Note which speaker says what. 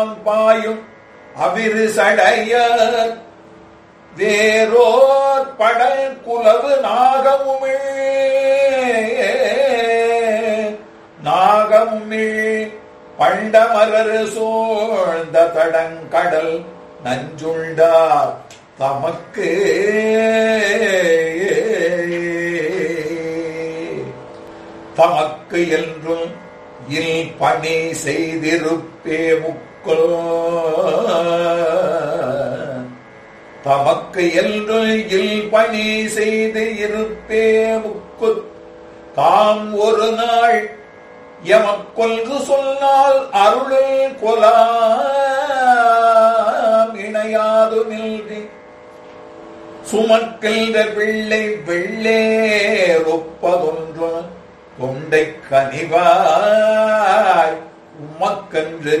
Speaker 1: பாயும் அவிரு சடைய வேரோர் படல் குலவு நாகமுமிழ் நாகமுமிழ் பண்டமரர் சோழ்ந்த தடங்கடல் நஞ்சுண்டார் தமக்கு தமக்கு என்றும் இல் பணி செய்திருப்பே முக்கோ தமக்கு என்று இல் பணி செய்து இருப்பே முக்கு தாம் ஒரு நாள் எமக்கொன்று சொன்னால் அருளில் கொலாம் இணையாது நில்வி சுமக்கின்ற பிள்ளை வெள்ளேரொப்பதொன்று தொண்டை கனிவாய் உமக்கன்று